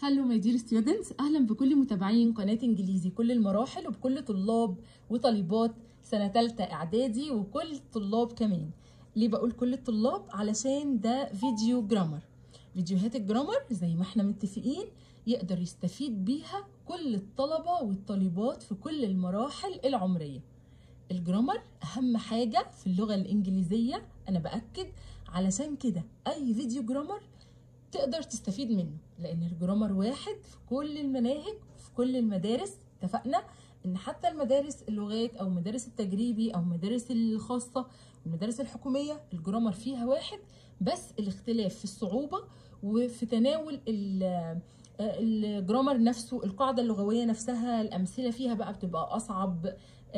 هلو ماي دير ستودنتس اهلا بكل متابعين قناه انجليزي كل المراحل وبكل طلاب وطالبات سنه ثالثه اعدادي وكل طلاب كمان ليه بقول كل الطلاب علشان ده فيديو جرامر فيديوهات الجرامر زي ما احنا متفقين يقدر يستفيد بيها كل الطلبه والطالبات في كل المراحل العمريه الجرامر اهم حاجه في اللغه الانجليزيه انا باكد علشان كده اي فيديو جرامر تقدر تستفيد منه لان الجرامر واحد في كل المناهج في كل المدارس اتفقنا ان حتى المدارس اللغات او مدارس التجريبي او مدارس الخاصه والمدارس الحكوميه الجرامر فيها واحد بس الاختلاف في الصعوبه وفي تناول الجرامر نفسه القاعده اللغويه نفسها الامثله فيها بقى بتبقى اصعب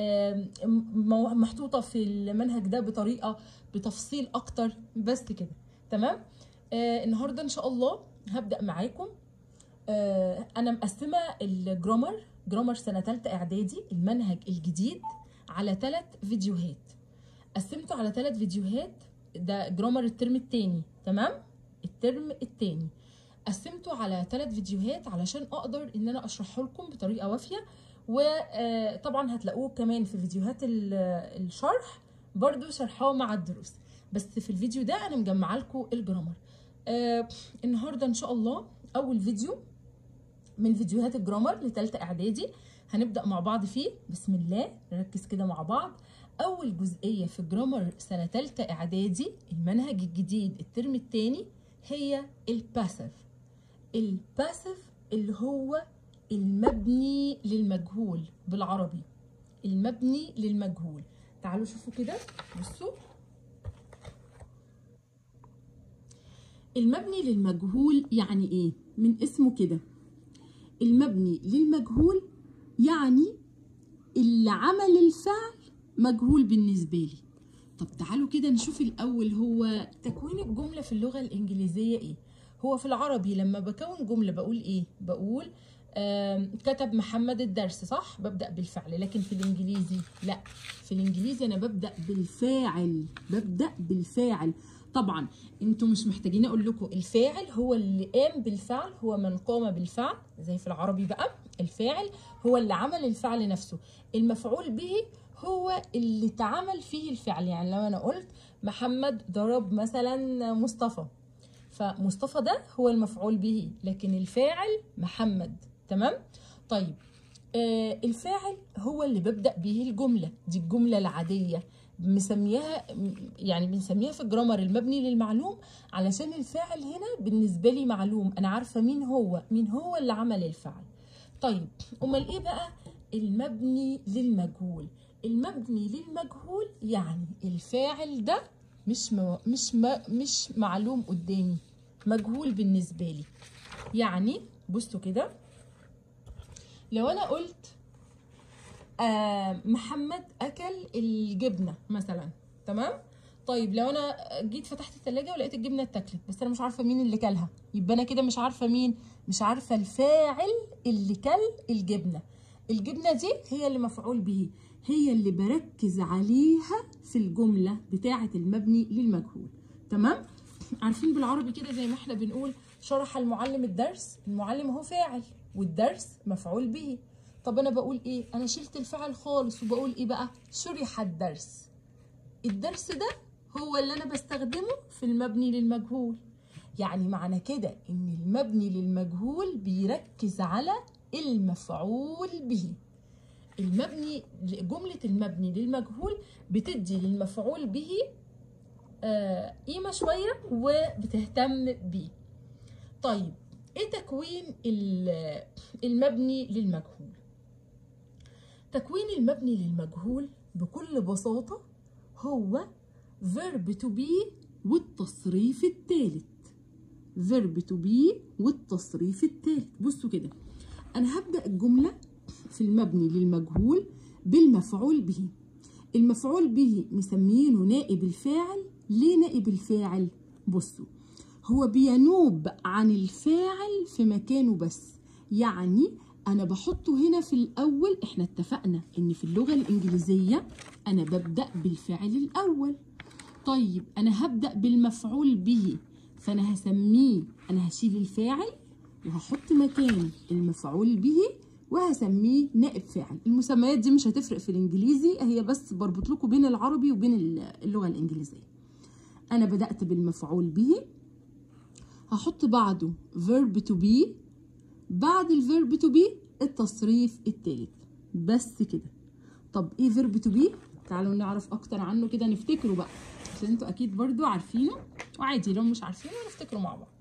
محطوطه في المنهج ده بطريقه بتفصيل اكتر بس كده تمام آه النهارده ان شاء الله هبدا معاكم آه انا مقسمه الجرامر جرامر سنه ثالثه اعدادي المنهج الجديد على ثلاث فيديوهات قسمته على ثلاث فيديوهات ده جرامر الترم الثاني تمام الترم الثاني قسمته على ثلاث فيديوهات علشان اقدر ان انا اشرحه لكم بطريقه وافيه وطبعا هتلاقوه كمان في فيديوهات الشرح برضو شرحاه مع الدروس بس في الفيديو ده انا مجمعه لكم الجرامر آه النهارده ان شاء الله اول فيديو من فيديوهات الجرامر لثالثه اعدادي هنبدا مع بعض فيه بسم الله نركز كده مع بعض اول جزئيه في الجرامر سنه ثالثه اعدادي المنهج الجديد الترم الثاني هي الباسيف الباسيف اللي هو المبني للمجهول بالعربي المبني للمجهول تعالوا شوفوا كده بصوا المبني للمجهول يعني ايه من اسمه كده المبني للمجهول يعني اللي عمل الفعل مجهول بالنسبه لي طب تعالوا كده نشوف الاول هو تكوين الجمله في اللغه الانجليزيه ايه هو في العربي لما بكون جمله بقول ايه بقول كتب محمد الدرس صح ببدا بالفعل لكن في الانجليزي لا في الانجليزي انا ببدا بالفاعل ببدا بالفاعل طبعا انتوا مش محتاجين اقول لكم الفاعل هو اللي قام بالفعل هو من قام بالفعل زي في العربي بقى الفاعل هو اللي عمل الفعل نفسه المفعول به هو اللي اتعمل فيه الفعل يعني لو انا قلت محمد ضرب مثلا مصطفى فمصطفى ده هو المفعول به لكن الفاعل محمد تمام طيب آه الفاعل هو اللي ببدا به الجمله دي الجمله العاديه مسميها يعني بنسميها في الجرامر المبني للمعلوم علشان الفاعل هنا بالنسبه لي معلوم انا عارفه مين هو مين هو اللي عمل الفعل طيب امال ايه بقى المبني للمجهول المبني للمجهول يعني الفاعل ده مش مو مش ما مش معلوم قدامي مجهول بالنسبه لي يعني بصوا كده لو انا قلت آه محمد اكل الجبنه مثلا تمام طيب لو انا جيت فتحت الثلاجه ولقيت الجبنه اتاكلت بس انا مش عارفه مين اللي كلها يبقى انا كده مش عارفه مين مش عارفه الفاعل اللي كل الجبنه الجبنه دي هي اللي مفعول به هي اللي بركز عليها في الجمله بتاعه المبني للمجهول تمام عارفين بالعربي كده زي ما احنا بنقول شرح المعلم الدرس المعلم هو فاعل والدرس مفعول به طب انا بقول ايه انا شلت الفعل خالص وبقول ايه بقى شرح الدرس الدرس ده هو اللي انا بستخدمه في المبني للمجهول يعني معنى كده ان المبني للمجهول بيركز على المفعول به المبني جملة المبني للمجهول بتدي للمفعول به آه قيمة شوية وبتهتم بيه طيب ايه تكوين المبني للمجهول تكوين المبني للمجهول بكل بساطة هو verb to be والتصريف الثالث verb to be والتصريف الثالث بصوا كده أنا هبدأ الجملة في المبني للمجهول بالمفعول به المفعول به مسمينه نائب الفاعل ليه نائب الفاعل بصوا هو بينوب عن الفاعل في مكانه بس يعني انا بحطه هنا في الاول احنا اتفقنا ان في اللغه الانجليزيه انا ببدا بالفعل الاول طيب انا هبدا بالمفعول به فانا هسميه انا هشيل الفاعل وهحط مكان المفعول به وهسميه نائب فاعل المسميات دي مش هتفرق في الانجليزي هي بس بربط لكم بين العربي وبين اللغه الانجليزيه انا بدات بالمفعول به هحط بعده verb to be بعد الفيرب to be التصريف التالت بس كده طب ايه verb to be تعالوا نعرف اكتر عنه كده نفتكره بقى عشان انتوا اكيد برضو عارفينه وعادي لو مش عارفينه نفتكره مع بعض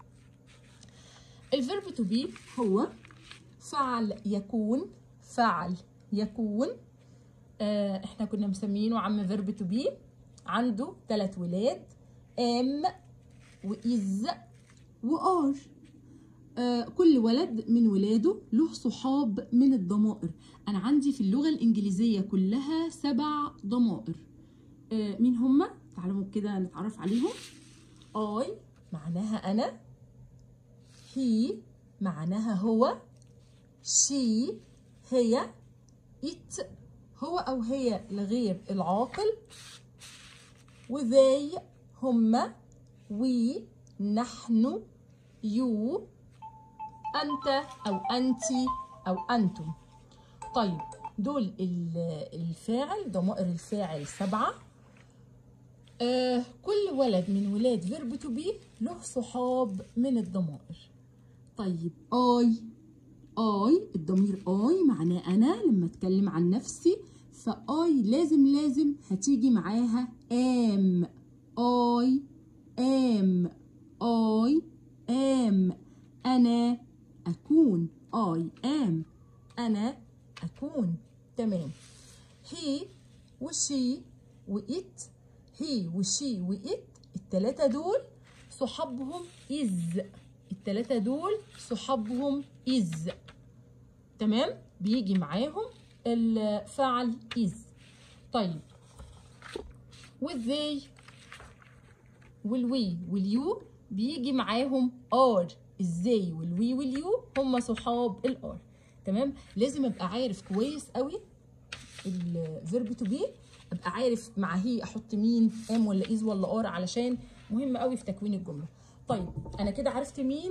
الفيرب تو بي هو فعل يكون فعل يكون آه احنا كنا مسمينه عم فيرب تو بي عنده ثلاث ولاد ام وإز وآر آه كل ولد من ولاده له صحاب من الضمائر أنا عندي في اللغة الإنجليزية كلها سبع ضمائر آه مين هما؟ تعالوا كده نتعرف عليهم I معناها أنا he معناها هو she هي it هو أو هي لغير العاقل وذي هما we نحن you أنت أو أنتي أو أنتم طيب دول الفاعل ضمائر الفاعل سبعة آه كل ولد من ولاد فيرب تو بي له صحاب من الضمائر طيب اي اي الضمير اي معناه انا لما اتكلم عن نفسي فاي لازم لازم هتيجي معاها ام اي ام اي ام انا اكون اي ام انا اكون تمام هي وشي وإت هي وشي وإت التلاتة دول صحابهم إز التلاتة دول صحابهم إز تمام بيجي معاهم الفعل إز طيب والذي والوي واليو بيجي معاهم ار الزي والوي واليو هم صحاب الار تمام لازم ابقى عارف كويس قوي الفيرب تو بي ابقى عارف مع هي احط مين ام ولا از ولا ار علشان مهم قوي في تكوين الجمله طيب انا كده عرفت مين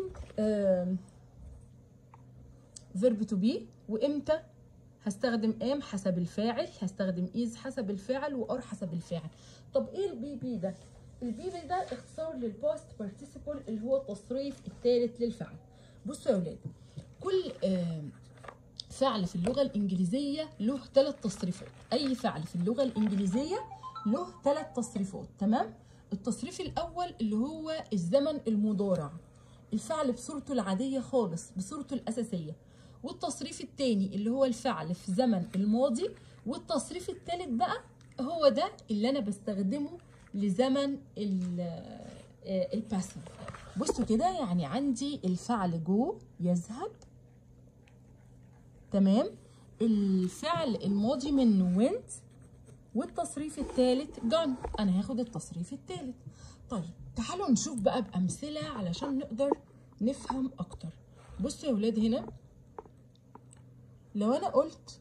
فيرب تو بي وامتى هستخدم ام حسب الفاعل هستخدم از حسب الفاعل وار حسب الفاعل طب ايه البي بي ده البي بي ده اختصار للباست بارتيسيبل اللي هو التصريف الثالث للفعل بصوا يا ولاد كل فعل في اللغة الإنجليزية له ثلاث تصريفات أي فعل في اللغة الإنجليزية له ثلاث تصريفات تمام التصريف الأول اللي هو الزمن المضارع الفعل بصورته العادية خالص بصورته الأساسية والتصريف الثاني اللي هو الفعل في زمن الماضي والتصريف الثالث بقى هو ده اللي أنا بستخدمه لزمن الباسيف بصوا كده يعني عندي الفعل جو يذهب تمام الفعل الماضي منه went والتصريف الثالث gone انا هاخد التصريف الثالث طيب تعالوا نشوف بقى بامثله علشان نقدر نفهم اكتر بصوا يا ولاد هنا لو انا قلت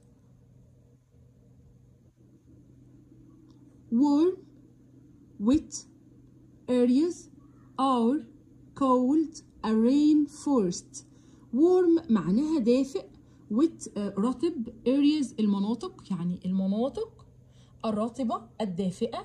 warm wet areas are cold a rainforest warm معناها دافئ wet رطب areas المناطق يعني المناطق الرطبة الدافئة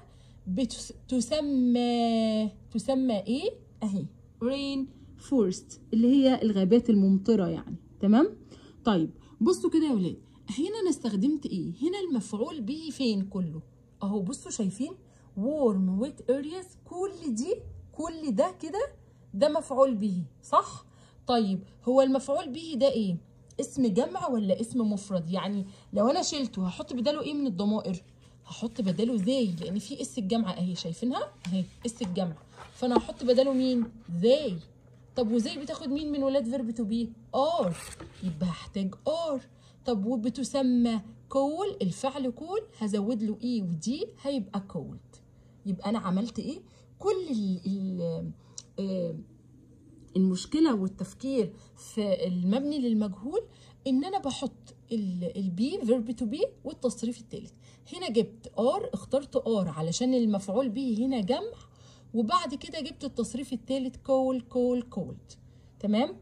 تسمى تسمى ايه اهي rain forest اللي هي الغابات الممطرة يعني تمام طيب بصوا كده يا ولاد هنا انا استخدمت ايه هنا المفعول به فين كله اهو بصوا شايفين warm wet areas كل دي كل ده كده ده مفعول به صح طيب هو المفعول به ده ايه اسم جمع ولا اسم مفرد يعني لو انا شلته هحط بداله ايه من الضمائر هحط بداله زي لان في اس الجمع اهي شايفينها اهي اس الجمع فانا هحط بداله مين زي طب وزي بتاخد مين من ولاد فيرب تو بي ار يبقى هحتاج ار طب وبتسمى كول الفعل كول هزود له اي ودي هيبقى كولد يبقى انا عملت ايه كل ال ال المشكله والتفكير في المبني للمجهول ان انا بحط البي فيرب تو بي والتصريف الثالث هنا جبت ار اخترت ار علشان المفعول به هنا جمع وبعد كده جبت التصريف الثالث كول كول كولد تمام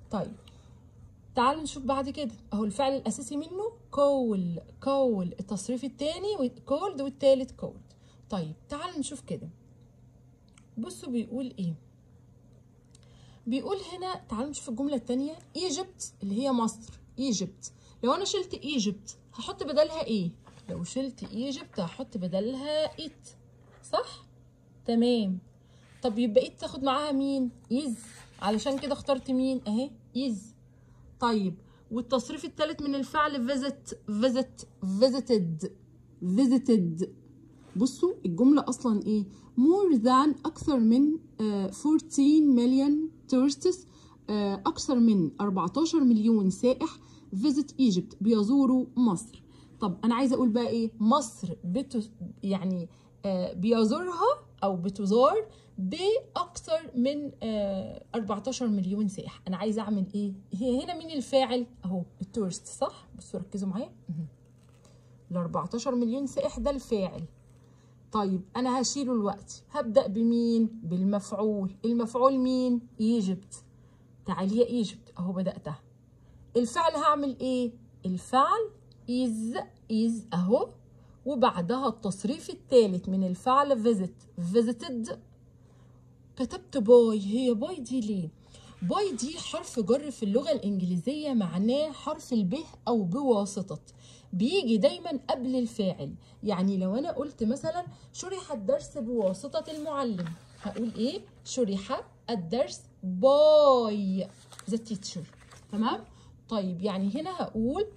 طيب تعالوا نشوف بعد كده اهو الفعل الاساسي منه كول كول التصريف الثاني كولد والثالث كولد طيب تعالوا نشوف كده بصوا بيقول ايه بيقول هنا تعالوا نشوف الجمله الثانيه ايجيبت اللي هي مصر ايجيبت لو انا شلت ايجيبت هحط بدلها ايه لو شلت ايجيبت هحط بدلها ات صح تمام طب يبقى ات تاخد معاها مين از علشان كده اخترت مين اهي از طيب والتصريف الثالث من الفعل visit visit visited visited بصوا الجملة أصلا إيه more than أكثر من uh, 14 مليون tourists uh, أكثر من 14 مليون سائح visit Egypt بيزوروا مصر طب أنا عايزة أقول بقى إيه مصر بتو يعني uh, بيزورها أو بتزار باكثر من 14 مليون سائح انا عايزه اعمل ايه هي هنا مين الفاعل اهو التورست صح بصوا ركزوا معايا ال 14 مليون سائح ده الفاعل طيب انا هشيله الوقت هبدا بمين بالمفعول المفعول مين ايجيبت تعالي يا ايجيبت اهو بداتها الفعل هعمل ايه الفعل از از اهو وبعدها التصريف الثالث من الفعل visit visited كتبت باي هي باي دي ليه باي دي حرف جر في اللغة الإنجليزية معناه حرف البه أو بواسطة بيجي دايما قبل الفاعل يعني لو أنا قلت مثلا شرح الدرس بواسطة المعلم هقول إيه شرح الدرس باي ذا تيتشر تمام طيب يعني هنا هقول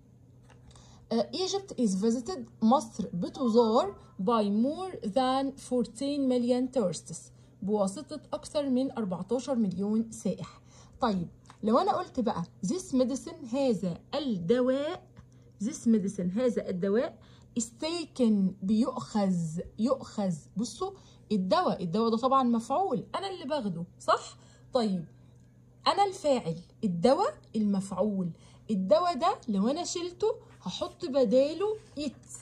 Egypt is visited مصر بتزار by more than 14 million tourists بواسطة أكثر من 14 مليون سائح طيب لو أنا قلت بقى this medicine هذا الدواء this medicine هذا الدواء is taken بيؤخذ يؤخذ بصوا الدواء الدواء ده طبعا مفعول أنا اللي باخده صح؟ طيب أنا الفاعل الدواء المفعول الدواء ده لو أنا شلته هحط بداله it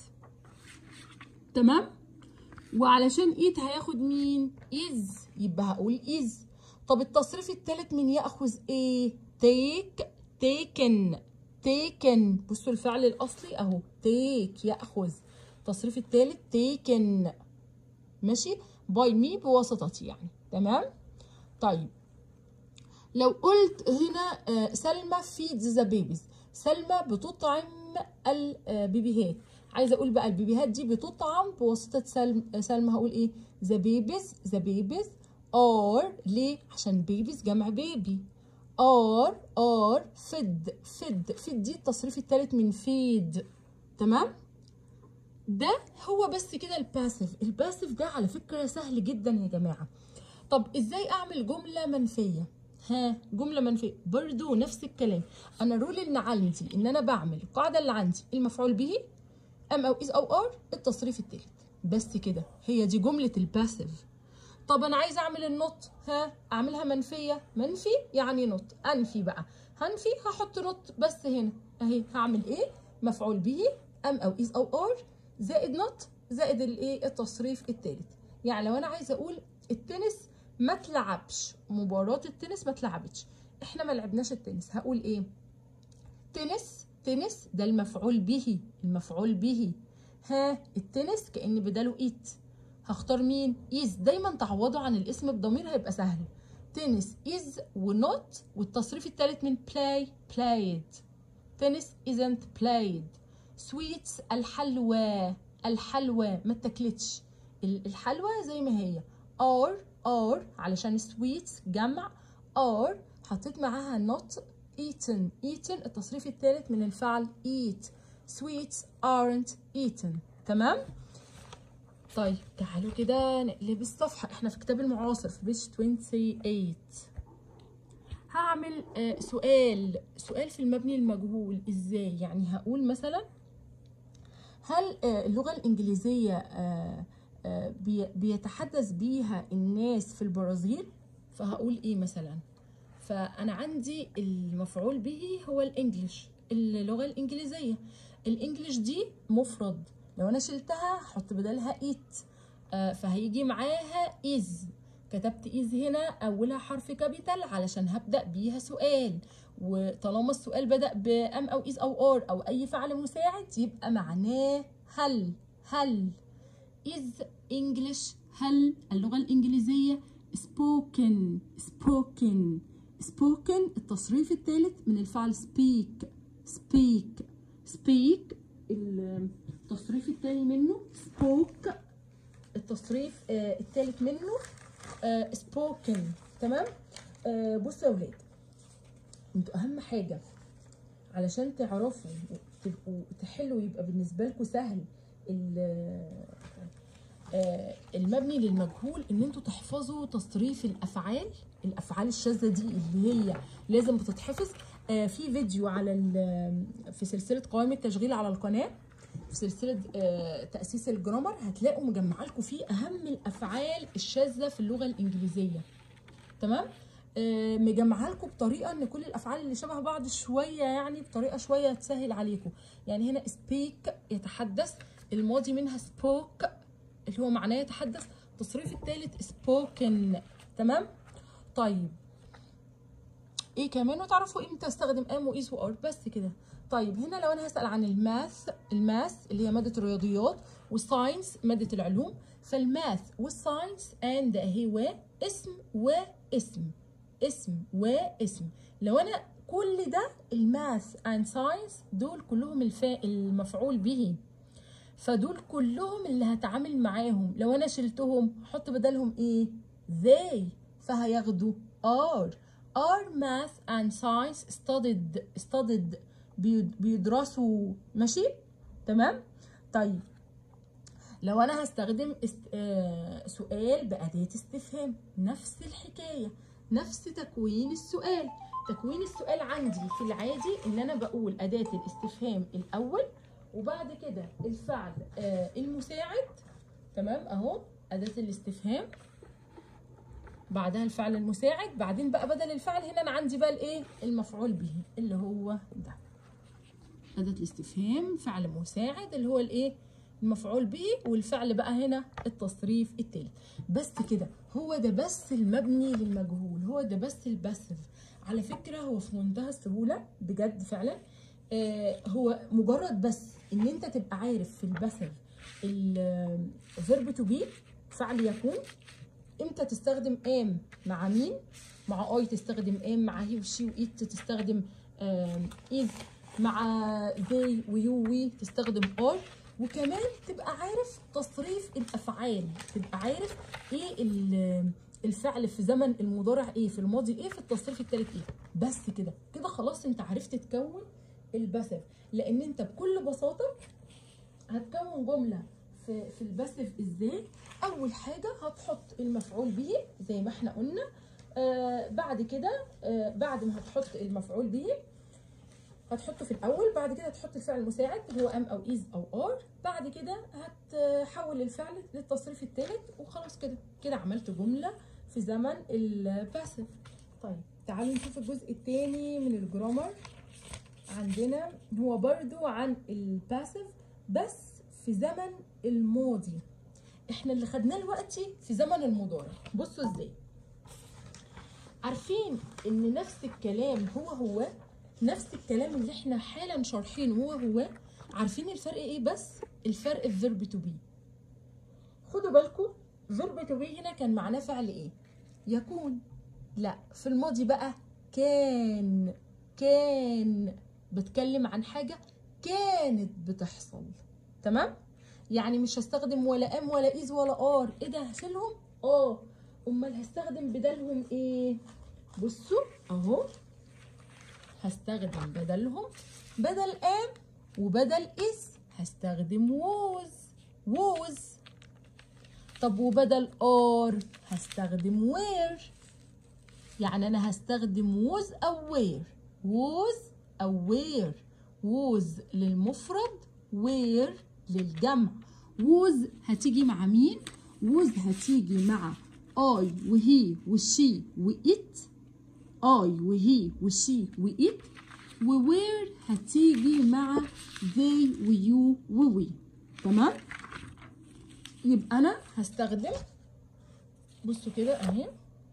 تمام؟ وعلشان ايت هياخد مين از يبقى هقول از طب التصريف الثالث من ياخذ ايه تيك تيكن تيكن بصوا الفعل الاصلي اهو تيك ياخذ التصريف الثالث تيكن ماشي باي مي بواسطتي يعني تمام طيب لو قلت هنا سلمى فيد ذا بيبيز سلمى بتطعم البيبيهات عايزه اقول بقى البيبيهات دي بتطعم بواسطه سلم سلمى هقول ايه ذا بيبيز ذا بيبيز ار ليه عشان بيبيز جمع بيبي ار ار فد فد فد دي التصريف الثالث من فيد تمام ده هو بس كده الباسيف الباسيف ده على فكره سهل جدا يا جماعه طب ازاي اعمل جمله منفيه ها جمله منفيه برضو نفس الكلام انا رول ان عندي ان انا بعمل القاعده اللي عندي المفعول به ام او از او ار التصريف الثالث بس كده هي دي جمله الباسيف طب انا عايزه اعمل النوت ها اعملها منفيه منفي يعني نوت انفي بقى هنفي هحط نوت بس هنا اهي هعمل ايه مفعول به ام او از او ار زائد نوت زائد الايه التصريف الثالث يعني لو انا عايزه اقول التنس ما تلعبش مباراه التنس ما تلعبتش احنا ما لعبناش التنس هقول ايه تنس تنس ده المفعول به المفعول به ها التنس كأن بداله ايت هختار مين از دايما تعوضوا عن الاسم بضمير هيبقى سهل تنس از ونوت والتصريف الثالث من play played تنس isn't played sweets الحلوى الحلوى ما اتاكلتش الحلوى زي ما هي are are علشان sweets جمع are حطيت معاها not eaten eaten التصريف الثالث من الفعل eat sweets aren't eaten تمام طيب تعالوا كده نقلب الصفحة احنا في كتاب المعاصر في بيج 28 هعمل آه سؤال سؤال في المبني المجهول ازاي يعني هقول مثلا هل آه اللغة الإنجليزية آه آه بي بيتحدث بيها الناس في البرازيل فهقول ايه مثلا فانا عندي المفعول به هو الانجليش اللغه الانجليزيه الانجليش دي مفرد لو انا شلتها هحط بدلها ايت آه فهيجي معاها از كتبت إز هنا أولها حرف كابيتال علشان هبدأ بيها سؤال وطالما السؤال بدأ بأم أو إز أو أور أو أي فعل مساعد يبقى معناه هل هل is English هل اللغة الإنجليزية spoken spoken spoken التصريف الثالث من الفعل speak speak speak التصريف الثاني منه spoke التصريف آه الثالث منه آه spoken تمام آه بصوا يا ولاد انتوا اهم حاجه علشان تعرفوا تبقوا تحلوا يبقى بالنسبه لكم سهل آه المبني للمجهول ان انتوا تحفظوا تصريف الافعال الافعال الشاذه دي اللي هي لازم بتتحفظ آه في فيديو على في سلسله قوائم التشغيل على القناه في سلسله آه تاسيس الجرامر هتلاقوا مجمعه لكم فيه اهم الافعال الشاذه في اللغه الانجليزيه تمام آه مجمعها لكم بطريقه ان كل الافعال اللي شبه بعض شويه يعني بطريقه شويه تسهل عليكم يعني هنا speak يتحدث الماضي منها spoke اللي هو معناه يتحدث التصريف الثالث spoken تمام طيب ايه كمان وتعرفوا امتى استخدم ام وايز وار بس كده طيب هنا لو انا هسال عن الماث الماث اللي هي ماده الرياضيات والساينس ماده العلوم فالماث والساينس اند اهي و اسم واسم اسم واسم لو انا كل ده الماث اند ساينس دول كلهم الفا المفعول به فدول كلهم اللي هتعامل معاهم لو انا شلتهم هحط بدلهم ايه they فهياخدوا are are math and science studied studied بيدرسوا ماشي تمام طيب لو انا هستخدم است... آه سؤال بأداة استفهام نفس الحكاية نفس تكوين السؤال تكوين السؤال عندي في العادي ان انا بقول أداة الاستفهام الأول وبعد كده الفعل آه المساعد تمام اهو أداة الاستفهام بعدها الفعل المساعد بعدين بقى بدل الفعل هنا انا عندي بقى الايه المفعول به اللي هو ده أداة الاستفهام فعل مساعد اللي هو الايه المفعول به والفعل بقى هنا التصريف التالت بس كده هو ده بس المبني للمجهول هو ده بس الباسف على فكرة هو في منتهى السهولة بجد فعلا آه هو مجرد بس ان انت تبقى عارف في الباسف الفيرب تو بي فعل يكون امتى تستخدم ام مع مين مع اي تستخدم ام مع هي وشي وايت تستخدم از مع they ويو وي تستخدم ار وكمان تبقى عارف تصريف الافعال تبقى عارف ايه الفعل في زمن المضارع ايه في الماضي ايه في التصريف الثالث ايه بس كده كده خلاص انت عرفت تكون الباسف لان انت بكل بساطه هتكون جمله في في الباسف ازاي اول حاجه هتحط المفعول به زي ما احنا قلنا آه بعد كده آه بعد ما هتحط المفعول به هتحطه في الاول بعد كده هتحط الفعل المساعد اللي هو ام او از او ار بعد كده هتحول الفعل للتصريف الثالث وخلاص كده كده عملت جمله في زمن الباسف طيب تعالوا نشوف الجزء الثاني من الجرامر عندنا هو برضو عن الباسف بس في زمن الماضي احنا اللي خدناه دلوقتي في زمن المضارع بصوا ازاي عارفين ان نفس الكلام هو هو نفس الكلام اللي احنا حالا شارحينه هو هو عارفين الفرق ايه بس الفرق في فيرب تو بي خدوا بالكم فيرب تو بي هنا كان معناه فعل ايه يكون لا في الماضي بقى كان كان بتكلم عن حاجه كانت بتحصل تمام يعني مش هستخدم ولا ام ولا از ولا ار ايه ده هشيلهم اه امال هستخدم بدلهم ايه بصوا اهو هستخدم بدلهم بدل ام وبدل اس هستخدم ووز ووز طب وبدل ار هستخدم وير يعني انا هستخدم ووز او وير ووز او وير ووز للمفرد وير للجمع ووز هتيجي مع مين ووز هتيجي مع اي وهي وشي وإت اي وهي وشي وإت ووير هتيجي مع they ويو ووي تمام يبقى انا هستخدم بصوا كده اهي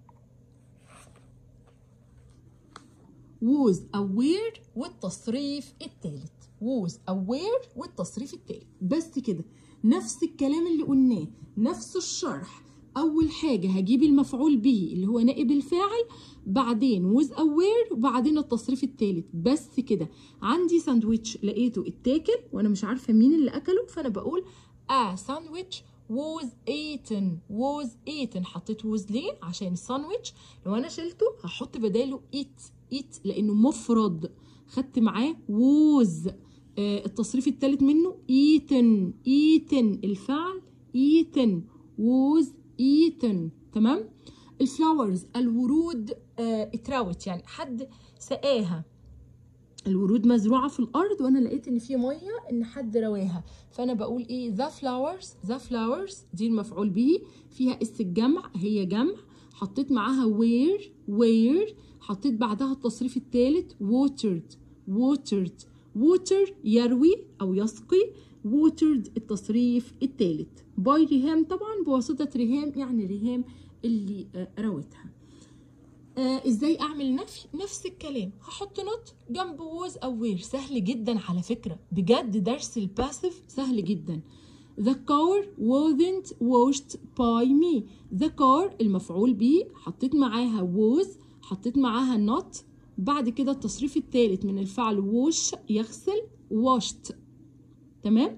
was aware والتصريف الثالث was aware والتصريف الثالث بس كده نفس الكلام اللي قلناه نفس الشرح اول حاجه هجيب المفعول به اللي هو نائب الفاعل بعدين was aware وبعدين التصريف الثالث بس كده عندي ساندويتش لقيته اتاكل وانا مش عارفه مين اللي اكله فانا بقول a sandwich was eaten was eaten حطيت was ليه عشان الساندويتش لو انا شلته هحط بداله eat eat لانه مفرد خدت معاه was آه التصريف الثالث منه eaten eaten الفعل eaten was eaten تمام الفلاورز الورود آه اتراوت يعني حد سقاها الورود مزروعه في الارض وانا لقيت ان في ميه ان حد رواها فانا بقول ايه ذا فلاورز ذا فلاورز دي المفعول به فيها اس الجمع هي جمع حطيت معاها وير وير حطيت بعدها التصريف الثالث watered watered water يروي او يسقي watered التصريف الثالث باي ريهام طبعا بواسطه ريهام يعني ريهام اللي آه روتها آه ازاي اعمل نفي نفس الكلام هحط نوت جنب ووز او وير سهل جدا على فكره بجد درس الباسيف سهل جدا The car wasn't washed by me The car المفعول به حطيت معاها was حطيت معاها not بعد كده التصريف الثالث من الفعل wash يغسل washed تمام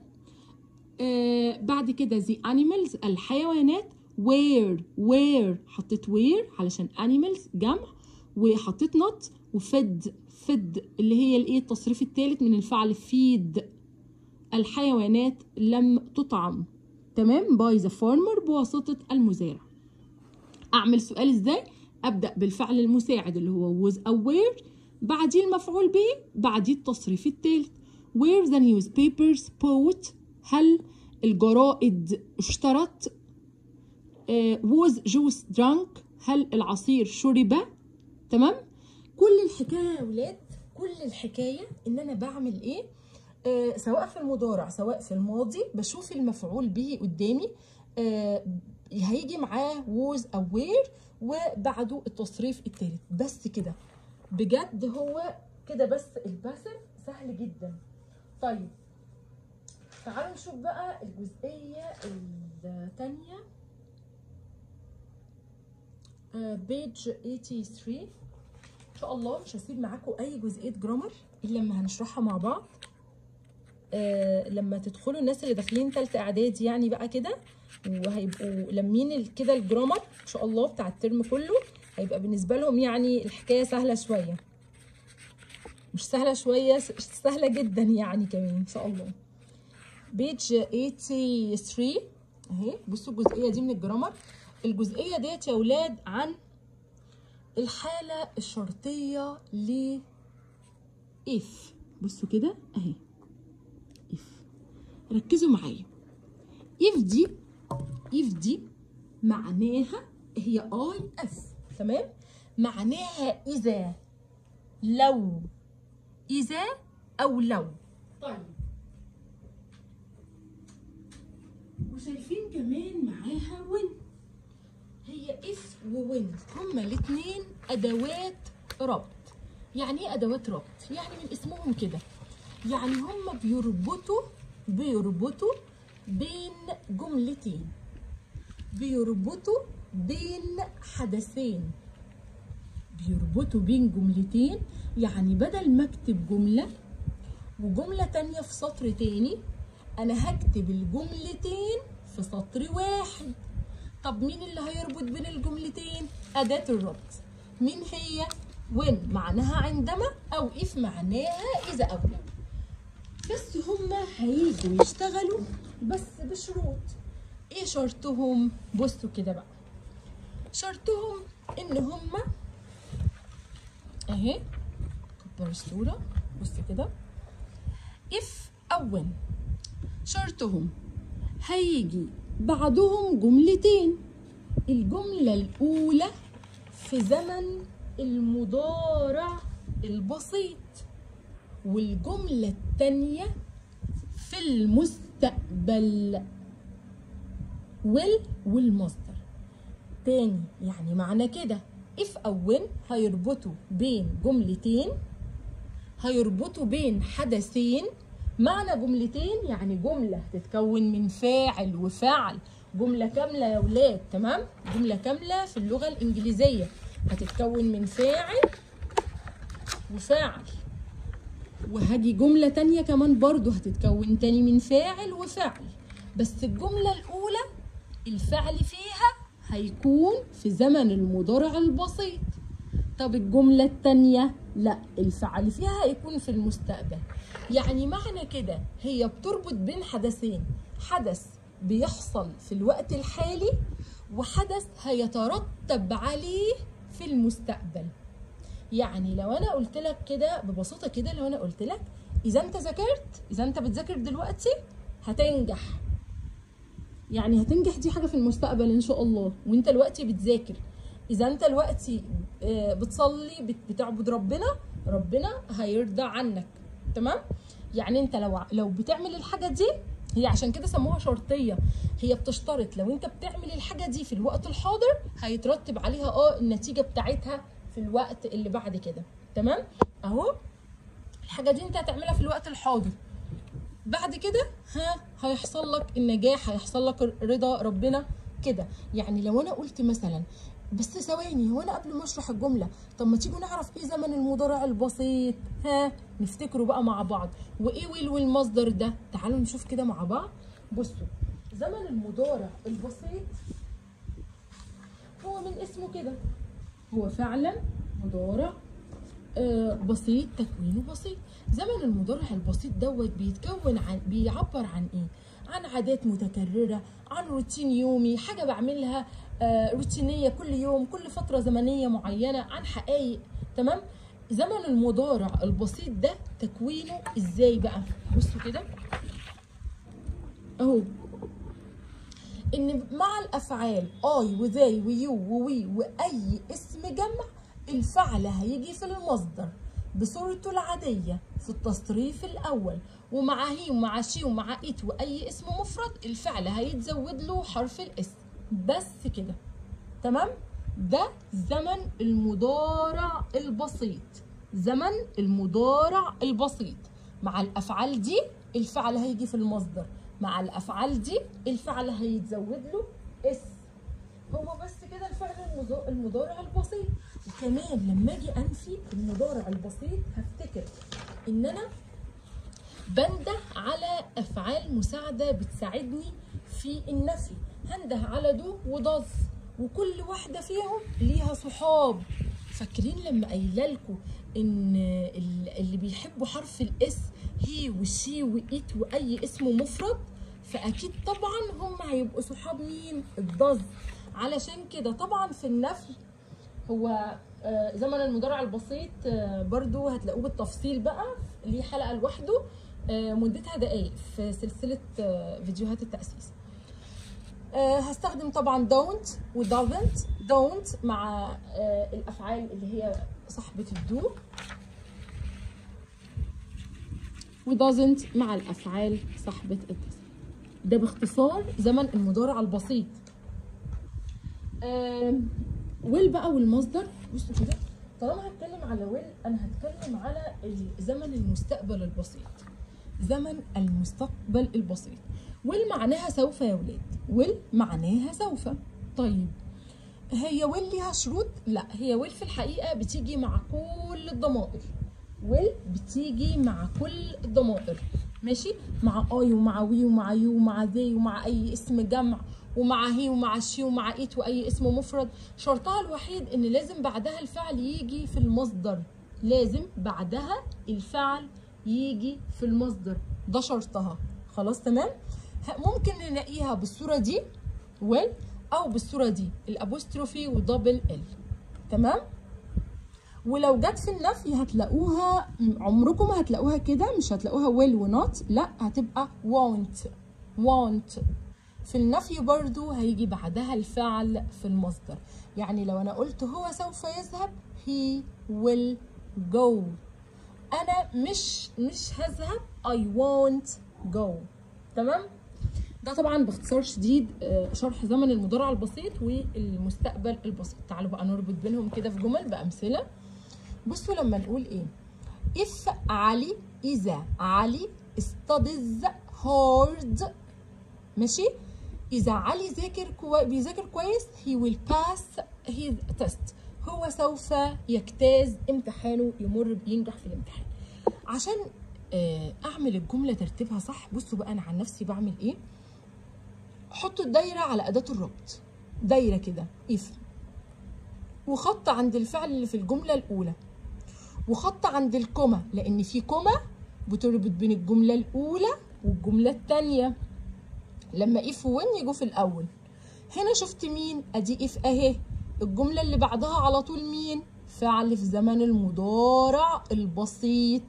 آه بعد كده the animals الحيوانات where where حطيت where علشان animals جمع وحطيت not وفد فد اللي هي الايه التصريف الثالث من الفعل feed الحيوانات لم تطعم تمام باي ذا فارمر بواسطة المزارع أعمل سؤال إزاي؟ أبدأ بالفعل المساعد اللي هو was aware بعديه المفعول به بعديه التصريف الثالث where the newspapers bought هل الجرائد اشترت uh, was juice drunk هل العصير شرب تمام كل الحكايه يا ولاد كل الحكايه ان انا بعمل ايه آه سواء في المضارع سواء في الماضي بشوف المفعول به قدامي آه هيجي معاه was aware وبعده التصريف التالت بس كده بجد هو كده بس الباسف سهل جدا طيب تعالوا نشوف بقى الجزئية الثانية بيج 83 ان شاء الله مش هسيب معاكم اي جزئيه جرامر الا لما هنشرحها مع بعض آه لما تدخلوا الناس اللي داخلين ثالثه اعدادي يعني بقى كده وهيبقوا لمين كده الجرامر ان شاء الله بتاع الترم كله هيبقى بالنسبه لهم يعني الحكايه سهله شويه مش سهله شويه سهله جدا يعني كمان ان شاء الله بيج 83 اهي بصوا الجزئيه دي من الجرامر الجزئيه ديت يا اولاد عن الحالة الشرطية ل if بصوا كده اهي if ركزوا معايا if دي if دي معناها هي I اس تمام معناها إذا لو إذا أو لو طيب وشايفين كمان معاها when هي اف ووين هما الاثنين ادوات ربط يعني ايه ادوات ربط يعني من اسمهم كده يعني هما بيربطوا بيربطوا بين جملتين بيربطوا بين حدثين بيربطوا بين جملتين يعني بدل ما اكتب جمله وجمله تانية في سطر تاني انا هكتب الجملتين في سطر واحد طب مين اللي هيربط بين الجملتين أداة الربط مين هي when معناها عندما أو if معناها إذا أو لو بس هما هيجوا يشتغلوا بس بشروط ايه شرطهم بصوا كده بقى شرطهم ان هما اهي كبر الصورة بصوا كده if أو when شرطهم هيجي بعدهم جملتين الجملة الأولى في زمن المضارع البسيط والجملة التانية في المستقبل وال والمصدر تاني يعني معنى كده if أو when هيربطوا بين جملتين هيربطوا بين حدثين معنى جملتين يعني جملة تتكون من فاعل وفعل جملة كاملة يا ولاد تمام جملة كاملة في اللغة الإنجليزية هتتكون من فاعل وفاعل وهاجي جملة تانية كمان برضو هتتكون تاني من فاعل وفعل بس الجملة الأولى الفعل فيها هيكون في زمن المضارع البسيط طب الجملة التانية لا الفعل فيها هيكون في المستقبل يعني معنى كده هي بتربط بين حدثين حدث بيحصل في الوقت الحالي وحدث هيترتب عليه في المستقبل يعني لو انا قلت لك كده ببساطه كده لو انا قلت لك اذا انت ذاكرت اذا انت بتذاكر دلوقتي هتنجح يعني هتنجح دي حاجه في المستقبل ان شاء الله وانت دلوقتي بتذاكر اذا انت دلوقتي آه، بتصلي بت- بتعبد ربنا ربنا هيرضى عنك تمام يعني انت لو لو بتعمل الحاجه دي هي عشان كده سموها شرطيه هي بتشترط لو انت بتعمل الحاجه دي في الوقت الحاضر هيترتب عليها اه النتيجه بتاعتها في الوقت اللي بعد كده تمام اهو الحاجه دي انت هتعملها في الوقت الحاضر بعد كده ها هيحصل لك النجاح هيحصل لك رضا ربنا كده يعني لو انا قلت مثلا بس ثواني هو انا قبل ما اشرح الجمله طب ما تيجوا نعرف ايه زمن المضارع البسيط ها نفتكره بقى مع بعض وايه ويل والمصدر ده تعالوا نشوف كده مع بعض بصوا زمن المضارع البسيط هو من اسمه كده هو فعلا مضارع آه، بسيط تكوينه بسيط زمن المضارع البسيط دوت بيتكون عن بيعبر عن ايه عن عادات متكررة عن روتين يومي حاجة بعملها آه، روتينية كل يوم كل فترة زمنية معينة عن حقائق تمام زمن المضارع البسيط ده تكوينه ازاي بقى بصوا كده اهو ان مع الافعال اي وذي ويو ووي واي اسم جمع الفعل هيجي في المصدر بصورته العاديه في التصريف الاول ومع هي ومع شي ومع ات واي اسم مفرد الفعل هيتزود له حرف الاسم بس كده تمام ده زمن المضارع البسيط زمن المضارع البسيط مع الافعال دي الفعل هيجي في المصدر مع الافعال دي الفعل هيتزود له اسم هو بس كده الفعل المضا- المضارع البسيط وكمان لما اجي انفي المضارع البسيط هفتكر ان انا بنده على افعال مساعده بتساعدني في النفي هنده على دو ودز وكل واحده فيهم ليها صحاب فاكرين لما قايله لكم ان ال- اللي بيحبوا حرف الاس هي وشي وايت واي اسم مفرد فاكيد طبعا هم هيبقوا صحاب مين الضز علشان كده طبعا في النفي هو آه، زمن المضارع البسيط آه، برضو هتلاقوه بالتفصيل بقى ليه حلقه لوحده آه، مدتها دقايق في سلسله آه، فيديوهات التاسيس آه، هستخدم طبعا don't و doesn't don't مع آه، الافعال اللي هي صاحبه الدو و doesn't مع الافعال صاحبه التصريف ده باختصار زمن المضارع البسيط آم، ويل بقى والمصدر بصوا كده طالما هتكلم على ويل انا هتكلم على زمن المستقبل البسيط زمن المستقبل البسيط ويل معناها سوف يا ولاد ويل معناها سوف طيب هي ويل ليها شروط لا هي ويل في الحقيقه بتيجي مع كل الضمائر ويل بتيجي مع كل الضمائر ماشي مع اي ومع وي ومع يو ومع ذي ومع اي اسم جمع ومع هي ومع شي ومع ايت واي اسم مفرد شرطها الوحيد ان لازم بعدها الفعل يجي في المصدر لازم بعدها الفعل يجي في المصدر ده شرطها خلاص تمام ه- ممكن نلاقيها بالصوره دي ويل او بالصوره دي الابوستروفي ودبل ال تمام ولو جت في النفي هتلاقوها عمركم ما هتلاقوها كده مش هتلاقوها will ونوت لا هتبقى won't won't في النفي برضو هيجي بعدها الفعل في المصدر يعني لو انا قلت هو سوف يذهب he will go انا مش مش هذهب I won't go تمام ده طبعا باختصار شديد آه، شرح زمن المضارع البسيط والمستقبل البسيط تعالوا بقى نربط بينهم كده في جمل بامثله بصوا لما نقول ايه if علي اذا علي studies hard ماشي اذا علي ذاكر كوي... بيذاكر كويس he will pass his test هو سوف يجتاز امتحانه يمر بينجح في الامتحان عشان آه، اعمل الجمله ترتيبها صح بصوا بقى انا عن نفسي بعمل ايه حطوا الدايره على اداه الربط دايره كده if وخط عند الفعل اللي في الجمله الاولى وخط عند الكوما لان في كوما بتربط بين الجمله الاولى والجمله الثانيه لما اف وين يجوا في الاول هنا شفت مين ادي اف اهي الجمله اللي بعدها على طول مين فعل في زمن المضارع البسيط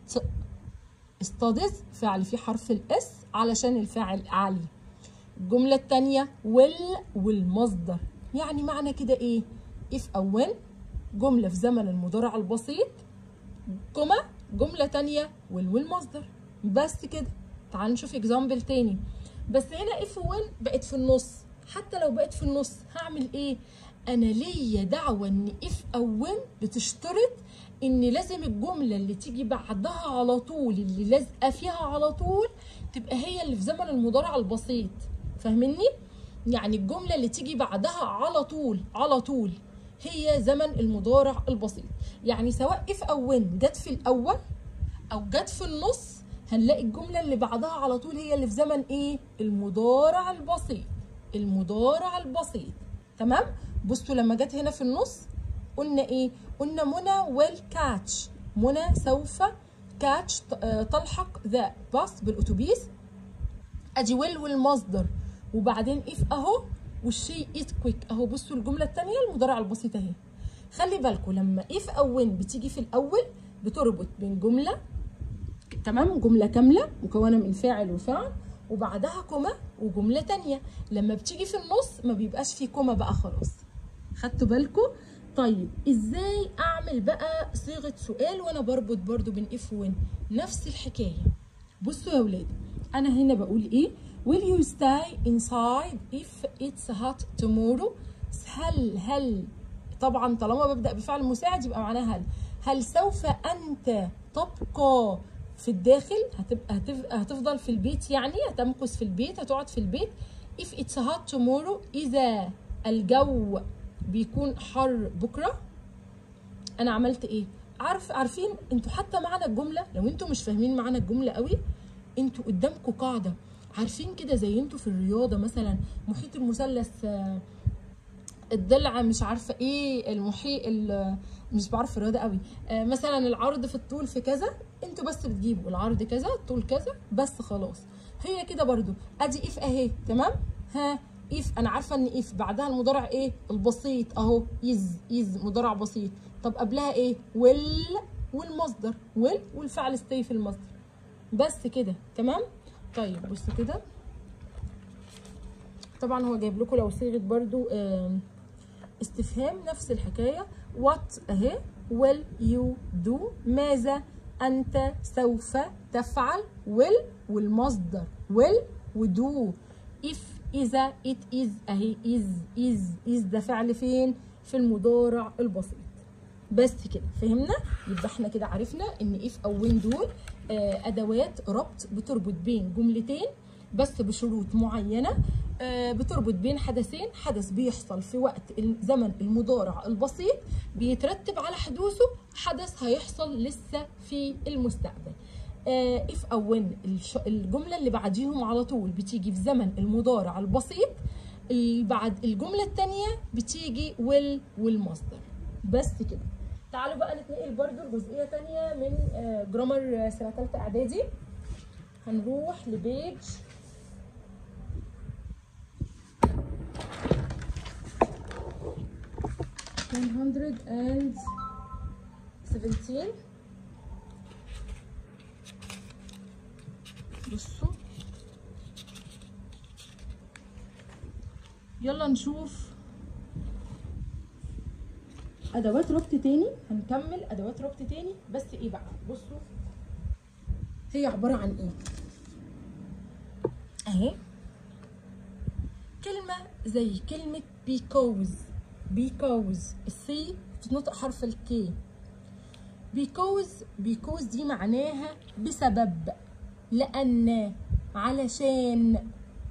استادز فعل فيه حرف الاس علشان الفاعل علي الجمله الثانيه وال والمصدر يعني معنى كده ايه اف او وين جمله في زمن المضارع البسيط كوما جمله تانية وال والمصدر بس كده تعال نشوف اكزامبل تاني بس هنا اف وين بقت في النص حتى لو بقت في النص هعمل ايه انا ليا دعوه ان اف او وين بتشترط ان لازم الجمله اللي تيجي بعدها على طول اللي لازقه فيها على طول تبقى هي اللي في زمن المضارع البسيط فاهمني يعني الجمله اللي تيجي بعدها على طول على طول هي زمن المضارع البسيط يعني سواء اف او وين جت في الاول او جت في النص هنلاقي الجمله اللي بعدها على طول هي اللي في زمن ايه المضارع البسيط المضارع البسيط تمام بصوا لما جت هنا في النص قلنا ايه قلنا منى ويل كاتش منى سوف كاتش تلحق ذا باص بالاتوبيس ادي ويل والمصدر وبعدين اف اهو والشيء ات كويك اهو بصوا الجمله الثانيه المضارع البسيط اهي خلي بالكم لما اف او وين بتيجي في الاول بتربط بين جمله تمام جمله كامله مكونه من فاعل وفعل وبعدها كوما وجمله تانية لما بتيجي في النص ما بيبقاش في كوما بقى خلاص خدتوا بالكم طيب ازاي اعمل بقى صيغه سؤال وانا بربط برضو بين اف وين نفس الحكايه بصوا يا ولاد انا هنا بقول ايه will you stay inside if it's hot tomorrow هل هل طبعا طالما ببدا بفعل مساعد يبقى معناها هل هل سوف انت تبقى في الداخل هتبقى هتبقى هتفضل في البيت يعني هتمكث في البيت هتقعد في البيت if it's hot tomorrow اذا الجو بيكون حر بكره انا عملت ايه عارف عارفين انتوا حتى معنى الجمله لو انتوا مش فاهمين معنى الجمله قوي انتوا قدامكم قاعده عارفين كده زي انتوا في الرياضه مثلا محيط المثلث آه، الضلع مش عارفه ايه المحيط ال- مش بعرف الرياضه قوي آه، مثلا العرض في الطول في كذا انتوا بس بتجيبوا العرض كذا الطول كذا بس خلاص هي كده برضو ادي اف اهي تمام ها اف انا عارفه ان اف بعدها المضارع ايه البسيط اهو از از مضارع بسيط طب قبلها ايه وال والمصدر وال والفعل ستي في المصدر بس كده تمام طيب بصوا كده طبعا هو جايب لكم لو صيغه برضو آم، استفهام نفس الحكايه what اهي will you do ماذا انت سوف تفعل will والمصدر will ودو if اذا it is اهي is is is ده فعل فين في المضارع البسيط بس كده فهمنا يبقى احنا كده عرفنا ان اف او وين دول آه، ادوات ربط بتربط بين جملتين بس بشروط معينه آه، بتربط بين حدثين حدث بيحصل في وقت زمن المضارع البسيط بيترتب على حدوثه حدث هيحصل لسه في المستقبل اف او وين الجمله اللي بعديهم على طول بتيجي في زمن المضارع البسيط ال- بعد الجمله الثانيه بتيجي ويل والمصدر بس كده تعالوا بقى نتنقل برضو لجزئيه تانية من آه، جرامر سنه ثالثه اعدادي هنروح لبيج one hundred and seventeen بصوا يلا نشوف ادوات ربط تاني هنكمل ادوات ربط تاني بس ايه بقى بصوا هي عباره عن ايه اهي زي كلمة because because السي بتنطق حرف الكي because because دي معناها بسبب لأن علشان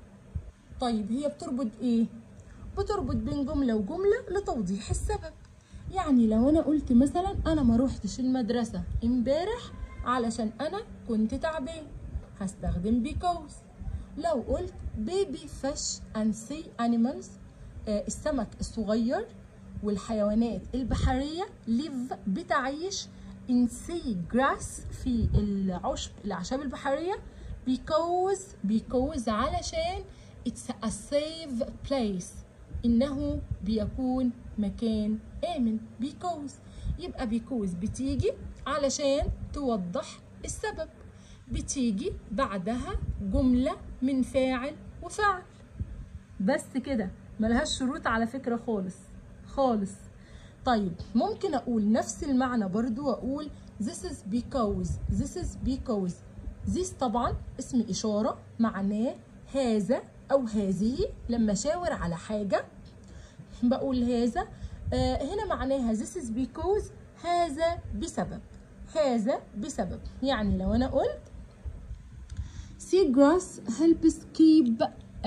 طيب هي بتربط ايه بتربط بين جملة وجملة لتوضيح السبب يعني لو انا قلت مثلا انا ما روحتش المدرسة امبارح علشان انا كنت تعبان هستخدم because لو قلت baby fish and sea animals آه السمك الصغير والحيوانات البحرية live بتعيش in sea grass في العشب الأعشاب البحرية because because علشان it's a safe place إنه بيكون مكان آمن because يبقى because بتيجي علشان توضح السبب بتيجي بعدها جملة من فاعل وفعل بس كده ملهاش شروط على فكرة خالص خالص طيب ممكن أقول نفس المعنى برضو وأقول this is because this is because this طبعا اسم إشارة معناه هذا أو هذه لما شاور على حاجة بقول هذا آه هنا معناها this is because هذا بسبب هذا بسبب يعني لو أنا قلت sea grass helps keep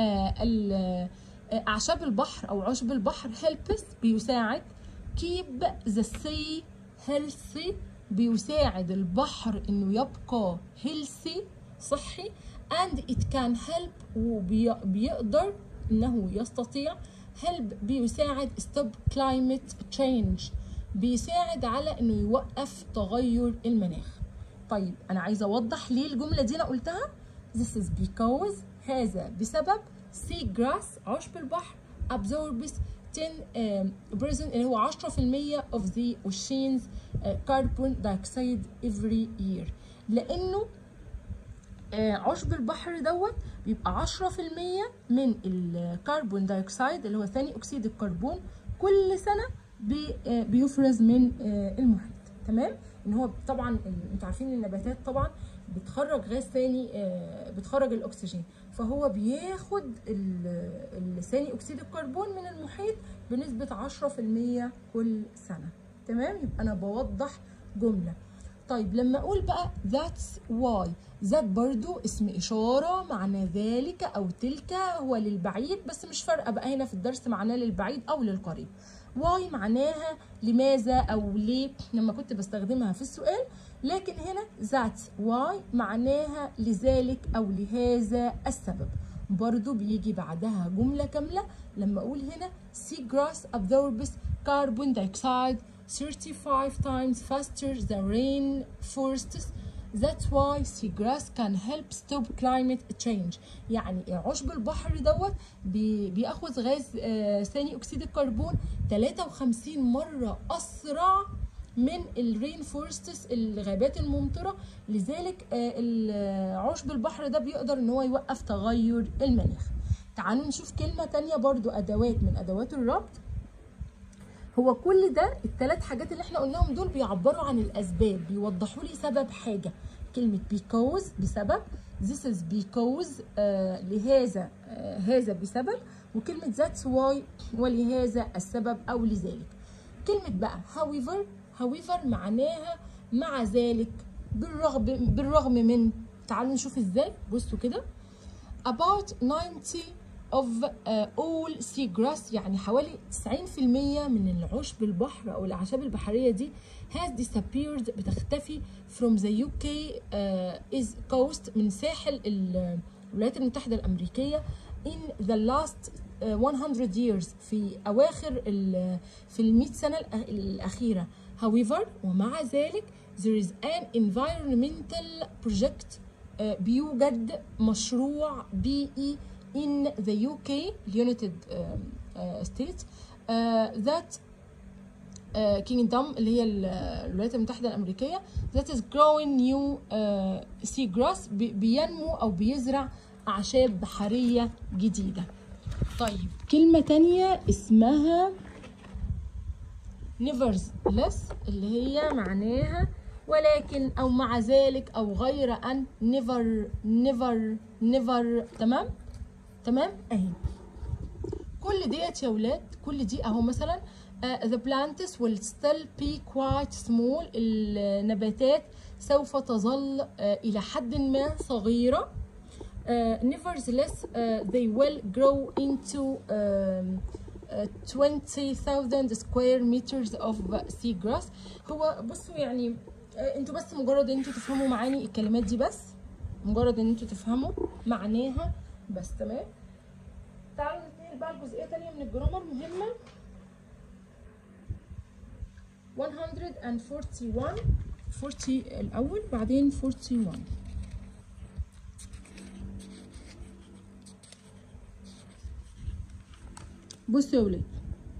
آه أعشاب البحر أو عشب البحر helps بيساعد keep the sea healthy بيساعد البحر إنه يبقى healthy صحي and it can help وبيقدر إنه يستطيع help بيساعد stop climate change بيساعد على إنه يوقف تغير المناخ طيب أنا عايزة أوضح ليه الجملة دي أنا قلتها This is because هذا بسبب sea grass عشب البحر absorbs 10 percent اللي هو 10% of the ocean's uh, carbon dioxide every year لأنه uh, عشب البحر دوت بيبقى 10% من الكربون دايوكسيد اللي هو ثاني أكسيد الكربون كل سنة بي uh, بيفرز من المحيط تمام ان هو طبعا انتوا عارفين النباتات طبعا بتخرج غاز ثاني بتخرج الاكسجين فهو بياخد ثاني اكسيد الكربون من المحيط بنسبه 10% كل سنه تمام يبقى انا بوضح جمله طيب لما اقول بقى that's why ذات برضو اسم اشاره معنى ذلك او تلك هو للبعيد بس مش فارقه بقى هنا في الدرس معناه للبعيد او للقريب واي معناها لماذا او ليه لما كنت بستخدمها في السؤال لكن هنا ذات واي معناها لذلك او لهذا السبب برضو بيجي بعدها جملة كاملة لما اقول هنا sea grass absorbs carbon dioxide 35 times faster than rain forests That's why seagrass can help stop climate change يعني عشب البحر دوت بي بياخذ غاز آه ثاني اكسيد الكربون 53 مره اسرع من الرين فورستس الغابات الممطره لذلك آه عشب البحر ده بيقدر ان هو يوقف تغير المناخ تعالوا نشوف كلمه تانية برضو ادوات من ادوات الربط هو كل ده الثلاث حاجات اللي احنا قلناهم دول بيعبروا عن الاسباب بيوضحوا لي سبب حاجه كلمه because بسبب this is because آه لهذا آه هذا بسبب وكلمه that's why ولهذا السبب او لذلك كلمه بقى however however معناها مع ذلك بالرغم بالرغم من تعالوا نشوف ازاي بصوا كده about 90 of uh, all sea grass يعني حوالي 90% من العشب البحر او الاعشاب البحريه دي has disappeared بتختفي from the UK uh, is coast من ساحل الولايات المتحده الامريكيه in the last uh, 100 years في اواخر في ال 100 سنه الاخيره however ومع ذلك there is an environmental project uh, بيوجد مشروع بيئي in the UK United uh, uh, States uh, that uh, kingdom اللي هي الولايات المتحدة الأمريكية that is growing new uh, sea grass بينمو أو بيزرع أعشاب بحرية جديدة طيب كلمة تانية اسمها nevertheless اللي هي معناها ولكن أو مع ذلك أو غير أن never never never تمام تمام اهي كل ديت يا ولاد كل دي اهو مثلا uh, the plants will still be quite small النباتات سوف تظل uh, إلى حد ما صغيرة uh, nevertheless uh, they will grow into um, uh, 20,000 square meters of seagrass هو بصوا يعني uh, انتوا بس مجرد ان انتوا تفهموا معاني الكلمات دي بس مجرد ان انتوا تفهموا معناها بس تمام تعالوا نتنقل بقى لجزئيه تانية من الجرامر مهمه 141 40 الاول بعدين 41 بصوا يا ولاد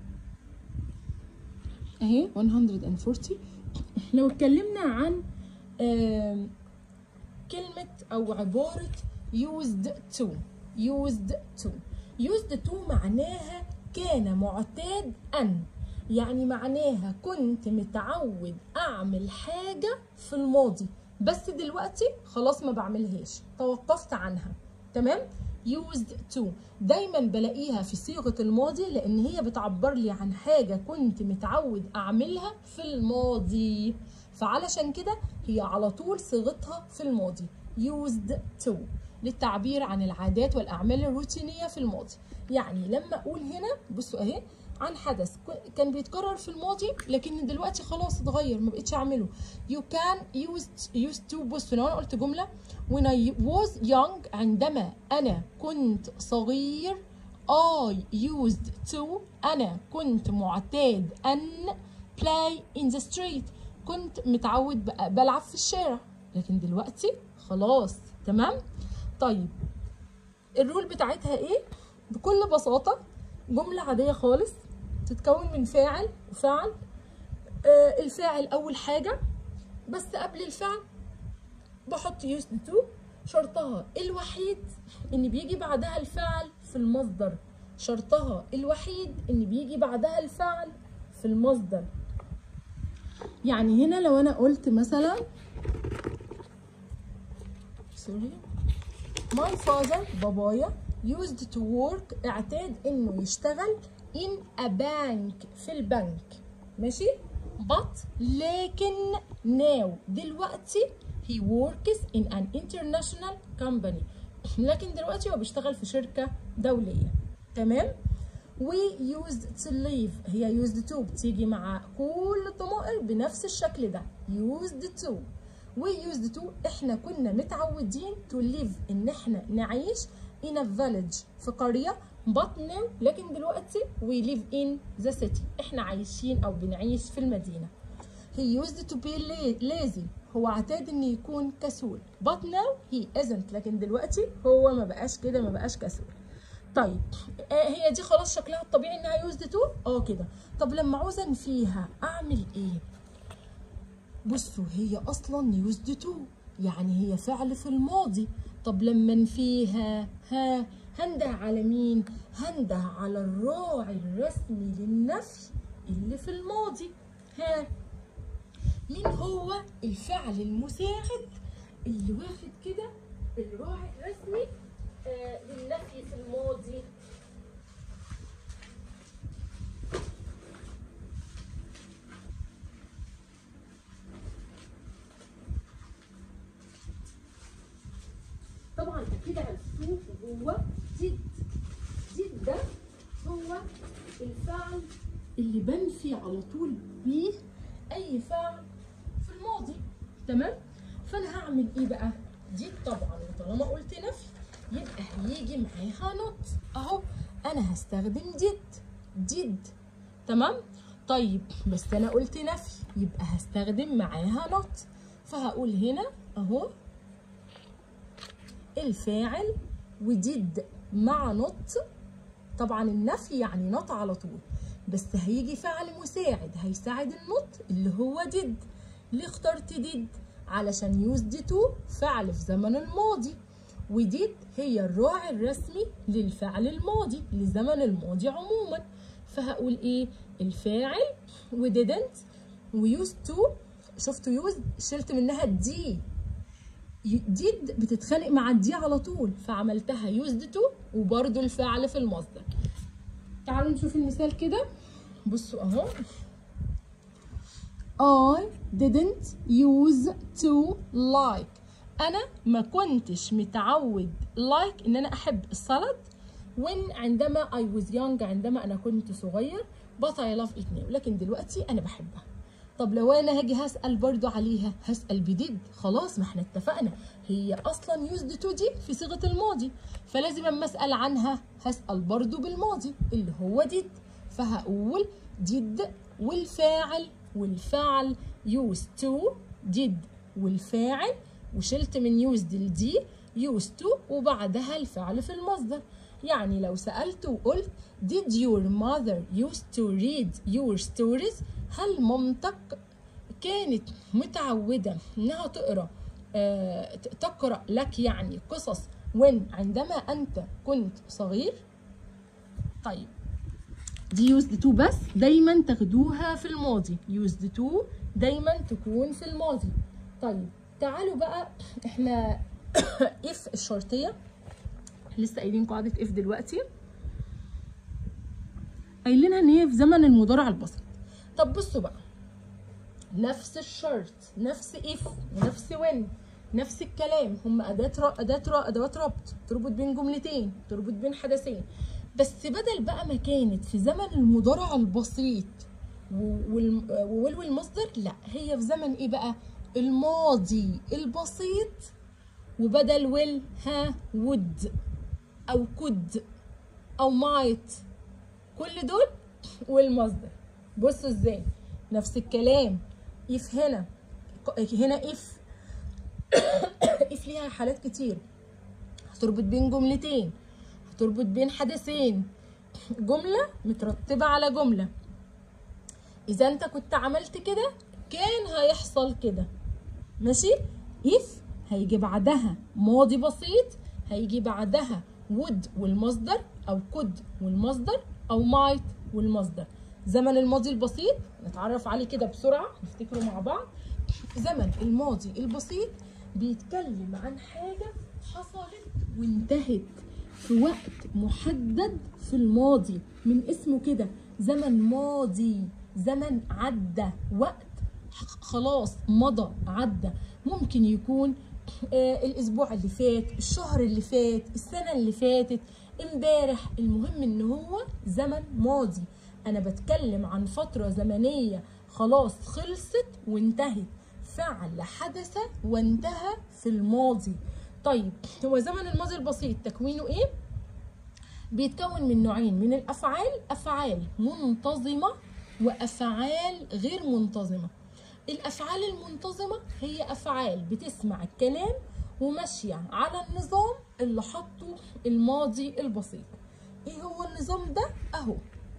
اهي 140 لو اتكلمنا عن آم، كلمة أو عبارة used to used to used to معناها كان معتاد أن يعني معناها كنت متعود أعمل حاجة في الماضي بس دلوقتي خلاص ما بعملهاش توقفت عنها تمام used to دايما بلاقيها في صيغة الماضي لأن هي بتعبر لي عن حاجة كنت متعود أعملها في الماضي فعلشان كده هي على طول صيغتها في الماضي used to للتعبير عن العادات والأعمال الروتينية في الماضي يعني لما أقول هنا بصوا أهي عن حدث ك- كان بيتكرر في الماضي لكن دلوقتي خلاص اتغير ما بقتش اعمله you can used used to بصوا لو انا قلت جمله when I was young عندما انا كنت صغير I used to انا كنت معتاد ان play in the street كنت متعود بقى- بلعب في الشارع لكن دلوقتي خلاص تمام طيب الرول بتاعتها ايه بكل بساطة جملة عادية خالص تتكون من فاعل وفعل آه الفاعل أول حاجة بس قبل الفعل بحط used to شرطها الوحيد إن بيجي بعدها الفعل في المصدر شرطها الوحيد إن بيجي بعدها الفعل في المصدر يعني هنا لو أنا قلت مثلا سوري My father بابايا used to work اعتاد انه يشتغل in a bank في البنك ماشي but لكن now دلوقتي he works in an international company لكن دلوقتي هو بيشتغل في شركة دولية تمام we used to live هي used to بتيجي مع كل الضمائر بنفس الشكل ده used to we used to احنا كنا متعودين to live ان احنا نعيش in a village في قرية but now لكن دلوقتي we live in the city احنا عايشين او بنعيش في المدينة he used to be la- lazy هو اعتاد ان يكون كسول but now he isn't لكن دلوقتي هو ما بقاش كده ما بقاش كسول طيب آه هي دي خلاص شكلها الطبيعي انها used to اه كده طب لما عاوز انفيها اعمل ايه بصوا هي اصلا used to يعني هي فعل في الماضي طب لما نفيها ها هنده على مين هنده على الراعي الرسمي للنفي اللي في الماضي ها مين هو الفعل المساعد اللي واخد كده الراعي الرسمي آه للنفي في الماضي طبعا اكيد عرفتوه هو جد جد ده هو الفعل اللي بنفي على طول بيه اي فعل في الماضي تمام فانا هعمل ايه بقى جد طبعا وطالما قلت نفي يبقى هيجي معاها نوت اهو انا هستخدم جد جد تمام طيب بس انا قلت نفي يبقى هستخدم معاها نوت فهقول هنا اهو الفاعل وديد مع نط طبعا النفي يعني نط على طول بس هيجي فعل مساعد هيساعد النط اللي هو ديد ليه اخترت ديد علشان يوز دي تو فعل في زمن الماضي وديد هي الراعي الرسمي للفعل الماضي لزمن الماضي عموما فهقول ايه الفاعل وديدنت ويوز تو شفتوا يوز شلت منها الدي ديد بتتخانق مع الدي على طول فعملتها يوزد تو وبرده الفعل في المصدر تعالوا نشوف المثال كده بصوا اهو I didn't use to like انا ما كنتش متعود like ان انا احب السلطه when عندما I was young عندما انا كنت صغير but I love it now لكن دلوقتي انا بحبها طب لو انا هاجي هسال برضو عليها هسال بديد خلاص ما احنا اتفقنا هي اصلا used to دي في صيغه الماضي فلازم اما اسال عنها هسال برضو بالماضي اللي هو did فهقول did والفاعل والفعل used to did والفاعل وشلت من used لدي used to وبعدها الفعل في المصدر يعني لو سألت وقلت did your mother used to read your stories هل مامتك كانت متعودة انها تقرأ آه تقرأ لك يعني قصص when عندما انت كنت صغير طيب دي used to بس دايما تاخدوها في الماضي used to دايما تكون في الماضي طيب تعالوا بقى احنا if الشرطيه لسه قايلين قاعده if دلوقتي قايلينها ان هي في زمن المضارع البسيط طب بصوا بقى نفس الشرط نفس if ونفس when نفس الكلام هم اداه را... اداه را... ادوات ربط تربط بين جملتين تربط بين حدثين بس بدل بقى ما كانت في زمن المضارع البسيط وول والمصدر لا هي في زمن ايه بقى الماضي البسيط وبدل ويل ها would او could او might كل دول والمصدر بصوا ازاي نفس الكلام if هنا هنا if if ليها حالات كتير هتربط بين جملتين هتربط بين حدثين جملة مترتبة على جملة إذا أنت كنت عملت كده كان هيحصل كده ماشي if هيجي بعدها ماضي بسيط هيجي بعدها would والمصدر أو could والمصدر أو might والمصدر زمن الماضي البسيط نتعرف عليه كده بسرعة نفتكره مع بعض زمن الماضي البسيط بيتكلم عن حاجة حصلت وانتهت في وقت محدد في الماضي من اسمه كده زمن ماضي زمن عدى وقت خلاص مضى عدى ممكن يكون آه الاسبوع اللي فات الشهر اللي فات السنه اللي فاتت امبارح المهم ان هو زمن ماضي انا بتكلم عن فتره زمنيه خلاص خلصت وانتهت فعل حدث وانتهى في الماضي طيب هو زمن الماضي البسيط تكوينه ايه بيتكون من نوعين من الافعال افعال منتظمه وافعال غير منتظمه الافعال المنتظمه هي افعال بتسمع الكلام وماشيه على النظام اللي حطه الماضي البسيط ايه هو النظام ده اهو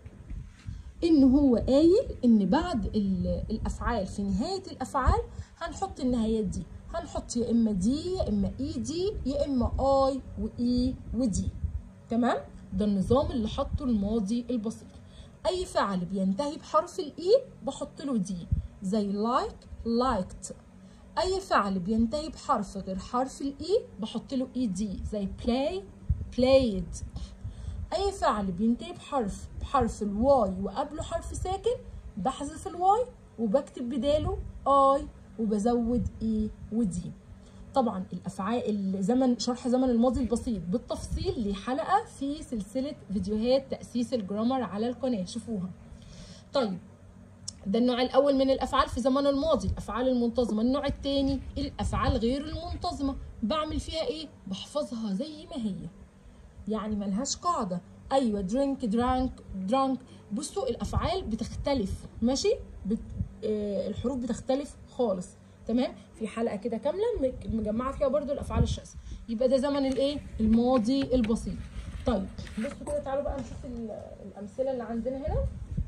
ان هو قايل ان بعد الافعال في نهايه الافعال هنحط النهايات دي هنحط يا اما دي يا اما اي دي يا اما اي واي ودي تمام ده النظام اللي حطه الماضي البسيط اي فعل بينتهي بحرف الاي بحط له دي زي like liked اي فعل بينتهي بحرف غير حرف الاي بحط له اي دي زي play played اي فعل بينتهي بحرف بحرف الواي وقبله حرف ساكن بحذف الواي وبكتب بداله اي وبزود اي ودي طبعا الافعال الزمن شرح زمن الماضي البسيط بالتفصيل ليه حلقه في سلسله فيديوهات تاسيس الجرامر على القناه شوفوها طيب ده النوع الاول من الافعال في زمن الماضي الافعال المنتظمه النوع الثاني الافعال غير المنتظمه بعمل فيها ايه بحفظها زي ما هي يعني ملهاش قاعده ايوه درينك درانك درانك بصوا الافعال بتختلف ماشي بت... آه الحروف بتختلف خالص تمام في حلقه كده كامله مجمعه فيها برضو الافعال الشاذه يبقى ده زمن الايه الماضي البسيط طيب بصوا كده تعالوا بقى نشوف الامثله اللي عندنا هنا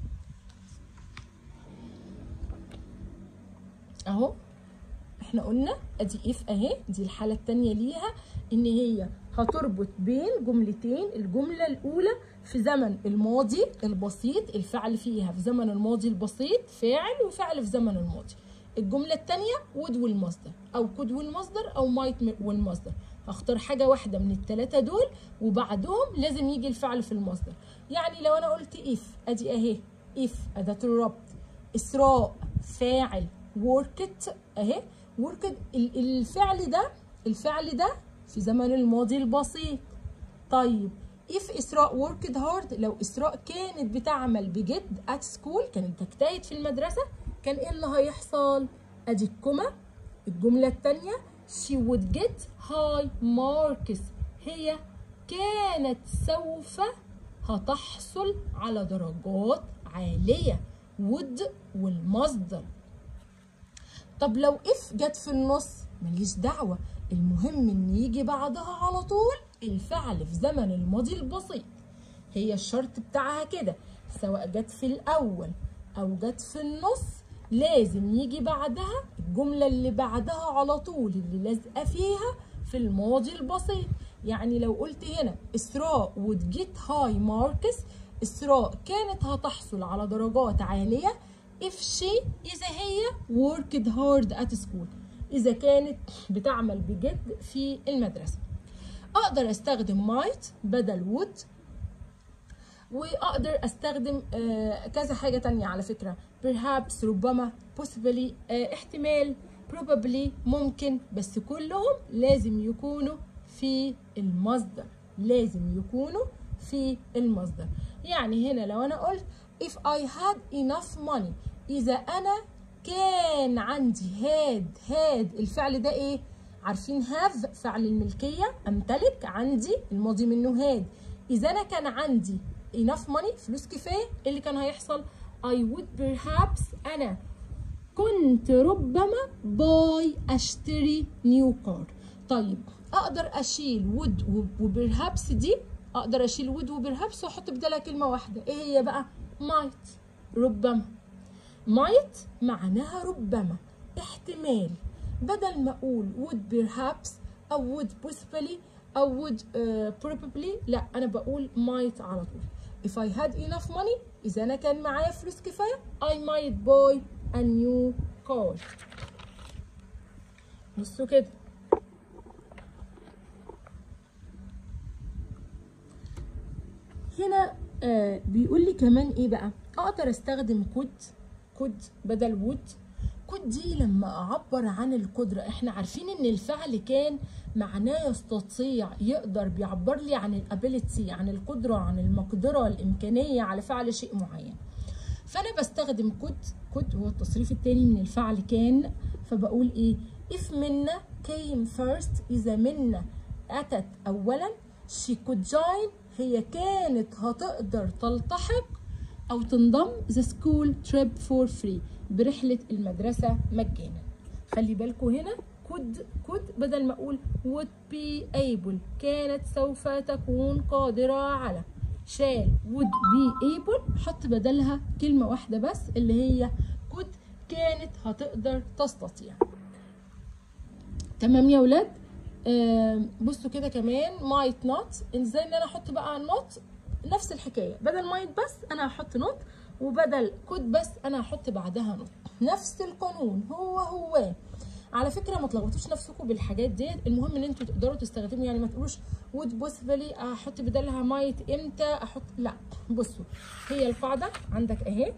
اهو احنا قلنا ادي اف اهي دي الحاله الثانيه ليها ان هي هتربط بين جملتين الجمله الاولى في زمن الماضي البسيط الفعل فيها في زمن الماضي البسيط فاعل وفعل في زمن الماضي الجملة الثانية would والمصدر أو could والمصدر أو might والمصدر هختار حاجة واحدة من التلاتة دول وبعدهم لازم يجي الفعل في المصدر يعني لو أنا قلت if أدي أهي if أداة الربط إسراء فاعل worked أهي worked ال- الفعل ده الفعل ده في زمن الماضي البسيط طيب if إسراء worked hard لو إسراء كانت بتعمل بجد at school كانت تجتهد في المدرسة كان إيه اللي هيحصل؟ أدي الكومة الجملة التانية she would get high marks هي كانت سوف هتحصل على درجات عالية would والمصدر طب لو اف جت في النص ماليش دعوة المهم ان يجي بعدها على طول الفعل في زمن الماضي البسيط هي الشرط بتاعها كده سواء جت في الاول او جت في النص لازم يجي بعدها الجملة اللي بعدها على طول اللي لازقة فيها في الماضي البسيط يعني لو قلت هنا إسراء would get high marks إسراء كانت هتحصل على درجات عالية if she إذا هي worked hard at school إذا كانت بتعمل بجد في المدرسة أقدر أستخدم might بدل would واقدر استخدم آه، كذا حاجه تانية على فكره perhaps ربما possibly آه، احتمال probably ممكن بس كلهم لازم يكونوا في المصدر لازم يكونوا في المصدر يعني هنا لو انا قلت if I had enough money اذا انا كان عندي had had الفعل ده ايه عارفين have فعل الملكيه امتلك عندي الماضي منه had اذا انا كان عندي enough money فلوس كفايه إيه اللي كان هيحصل I would perhaps انا كنت ربما باي اشتري نيو كار طيب اقدر اشيل would وبرهابس دي اقدر اشيل would وبرهابس واحط بدالها كلمه واحده ايه هي بقى might ربما might معناها ربما احتمال بدل ما اقول would perhaps او would possibly او would uh, probably لا انا بقول might على طول if I had enough money اذا انا كان معايا فلوس كفايه I might buy a new car بصوا كده هنا آه بيقول لي كمان ايه بقى اقدر استخدم كود كود بدل وود كود دي لما اعبر عن القدره احنا عارفين ان الفعل كان معناه يستطيع يقدر بيعبر لي عن الابيليتي عن القدره عن المقدره الامكانيه على فعل شيء معين فانا بستخدم كود كود هو التصريف التاني من الفعل كان فبقول ايه if منا came first اذا منا اتت اولا she could join هي كانت هتقدر تلتحق او تنضم the school trip for free برحله المدرسه مجانا خلي بالكم هنا could could بدل ما اقول would be able كانت سوف تكون قادره على شال would be able حط بدلها كلمة واحدة بس اللي هي could كانت هتقدر تستطيع تمام يا ولاد آه بصوا كده كمان might not ازاي ان انا احط بقى not نفس الحكاية بدل might بس انا هحط not وبدل could بس انا هحط بعدها not نفس القانون هو هو على فكره ما تلخبطوش نفسكم بالحاجات ديت المهم ان انتوا تقدروا تستخدموا يعني ما تقولوش would possibly احط بدلها might امتى احط لا بصوا هي القاعده عندك اهي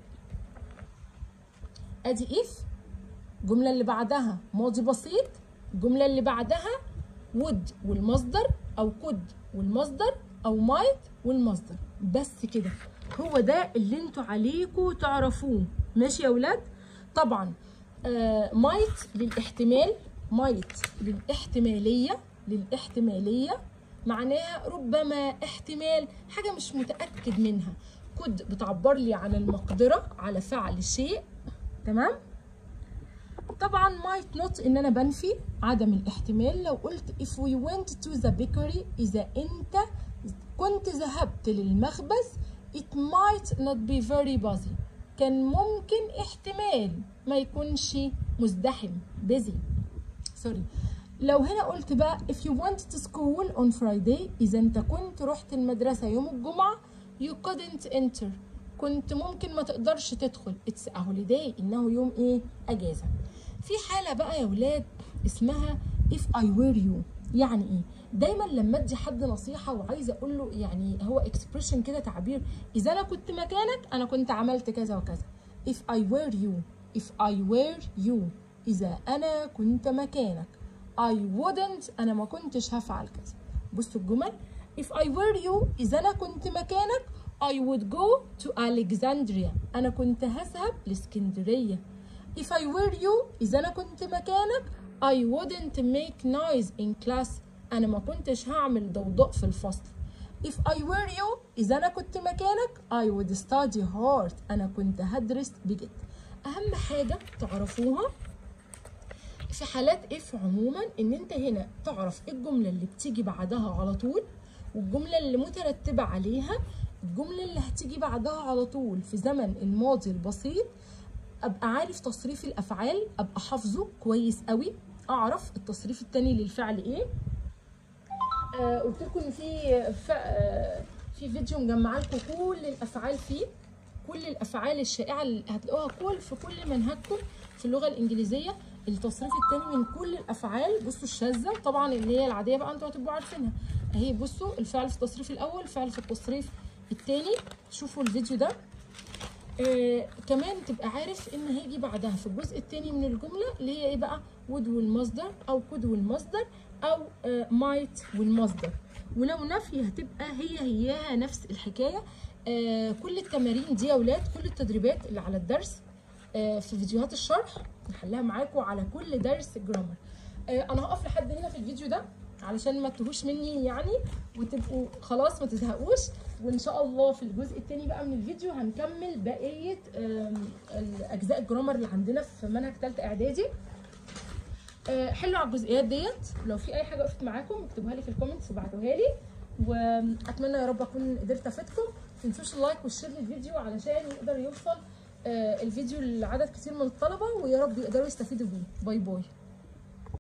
ادي if الجمله اللي بعدها ماضي بسيط الجمله اللي بعدها would والمصدر او could والمصدر او might والمصدر بس كده هو ده اللي انتوا عليكم تعرفوه ماشي يا ولاد طبعا مايت للاحتمال مايت للاحتمالية للاحتمالية معناها ربما احتمال حاجة مش متأكد منها كود بتعبر لي عن المقدرة على فعل شيء تمام طبعا might not ان انا بنفي عدم الاحتمال لو قلت if we went to the bakery اذا انت كنت ذهبت للمخبز it might not be very busy كان ممكن احتمال ما يكونش مزدحم busy سوري لو هنا قلت بقى if you went to school on Friday إذا أنت كنت رحت المدرسة يوم الجمعة you couldn't enter كنت ممكن ما تقدرش تدخل it's a holiday إنه يوم إيه أجازة في حالة بقى يا ولاد اسمها if I were you يعني ايه دايما لما ادي حد نصيحه وعايزه اقول له يعني هو اكسبريشن كده تعبير اذا انا كنت مكانك انا كنت عملت كذا وكذا if I were you if I were you اذا انا كنت مكانك I wouldn't انا ما كنتش هفعل كذا بصوا الجمل if I were you اذا انا كنت مكانك I would go to Alexandria انا كنت هذهب لاسكندريه if I were you اذا انا كنت مكانك I wouldn't make noise in class انا ما كنتش هعمل ضوضاء في الفصل if I were you اذا انا كنت مكانك I would study hard انا كنت هدرس بجد اهم حاجه تعرفوها في حالات اف عموما ان انت هنا تعرف ايه الجمله اللي بتيجي بعدها على طول والجمله اللي مترتبه عليها الجمله اللي هتيجي بعدها على طول في زمن الماضي البسيط ابقى عارف تصريف الافعال ابقى حافظه كويس قوي اعرف التصريف التاني للفعل ايه آه قلت لكم ان في ف... آه في فيديو مجمعه لكم كل الافعال فيه كل الافعال الشائعه اللي هتلاقوها كل في كل منهجكم في اللغه الانجليزيه التصريف التاني من كل الافعال بصوا الشاذه طبعا اللي هي العاديه بقى انتوا هتبقوا عارفينها اهي بصوا الفعل في التصريف الاول الفعل في التصريف التاني شوفوا الفيديو ده آه كمان تبقى عارف ان هيجي بعدها في الجزء التاني من الجمله اللي هي ايه بقى would والمصدر او could والمصدر او آه might والمصدر ولو نفي هتبقى هي هياها نفس الحكايه آه كل التمارين دي يا اولاد كل التدريبات اللي على الدرس آه في فيديوهات الشرح نحلها معاكم على كل درس جرامر آه انا هقف لحد هنا في الفيديو ده علشان ما تتوهوش مني يعني وتبقوا خلاص ما تزهقوش وان شاء الله في الجزء الثاني بقى من الفيديو هنكمل بقيه الاجزاء الجرامر اللي عندنا في منهج ثالثه اعدادي حلوا على الجزئيات ديت لو في اي حاجه وقفت معاكم اكتبوها لي في الكومنتس وابعتوها لي واتمنى يا رب اكون قدرت افيدكم ما تنسوش اللايك والشير للفيديو علشان يقدر يوصل الفيديو لعدد كتير من الطلبه ويا رب يقدروا يستفيدوا بيه باي باي